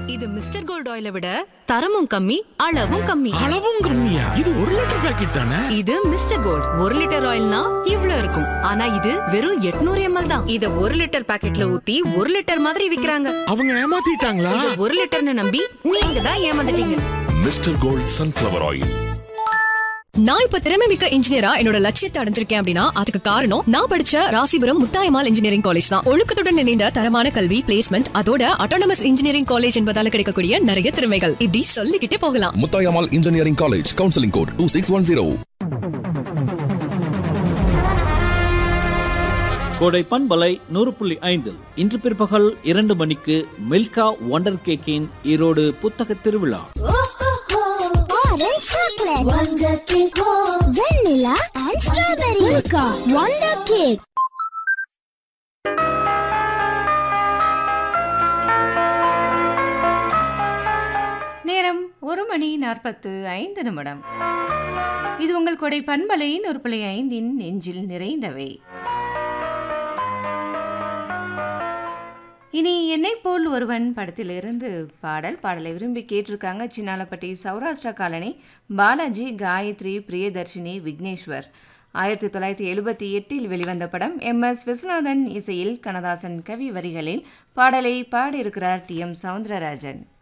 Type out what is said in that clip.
இது Mister gold ஆயிலை விட தரமும் கம்மி அளவும் கம்மி அளவும் கம்மியா இது ஒரு லிட்டர் பாக்கெட் தானே இது மிஸ்டர் கோல்ட் ஒரு லிட்டர் ஆயில்னா இவ்ளோ இருக்கும் ஆனா இது வெறும் 800 எம்எல் தான் இத ஒரு லிட்டர் பாக்கெட்ல ஊத்தி ஒரு லிட்டர் மாதிரி விக்கிறாங்க அவங்க ஏமாத்திட்டாங்களா இத ஒரு லிட்டர்னு நம்பி நீங்க தான் ஏமாந்துட்டீங்க மிஸ்டர் கோல்ட் சன்ஃப்ளவர் ஆயில் நான் இப்ப திறமை மிக்க இன்ஜினியரா என்னோட லட்சியத்தை அடைஞ்சிருக்கேன் அப்படின்னா அதுக்கு காரணம் நான் படிச்ச ராசிபுரம் முத்தாயமால் இன்ஜினியரிங் காலேஜ் தான் ஒழுக்கத்துடன் இணைந்த தரமான கல்வி பிளேஸ்மெண்ட் அதோட அட்டானமஸ் இன்ஜினியரிங் காலேஜ் என்பதால கிடைக்கக்கூடிய நிறைய திறமைகள் இப்படி சொல்லிக்கிட்டே போகலாம் Muthayammal engineering college counselling code two six one zero Kodai பண்பலை நூறு புள்ளி ஐந்து இன்று பிற்பகல் இரண்டு மணிக்கு மில்கா ஒண்டர் கேக்கின் ஈரோடு புத்தக திருவிழா Orange chocolate, Wonder Cake, Vanilla and Strawberry, Milka, Wonder Cake. நேரம் ஒரு மணி நாற்பத்து ஐந்து நிமிடம் இது உங்கள் கொடை பண்பலையின் ஒரு புள்ளி ஐந்தின் நெஞ்சில் நிறைந்தவை இனி என்னை போல் ஒருவன் படத்திலிருந்து பாடல் பாடலை விரும்பி கேட்டிருக்காங்க சின்னாலப்பட்டி சௌராஷ்டிரா காலனி பாலாஜி காயத்ரி பிரியதர்ஷினி விக்னேஸ்வர் ஆயிரத்தி தொள்ளாயிரத்தி எழுபத்தி எட்டில் வெளிவந்த படம் எம் எஸ் விஸ்வநாதன் இசையில் கண்ணதாசன் கவி வரிகளில் பாடலை பாடியிருக்கிறார் டி எம் சவுந்தரராஜன்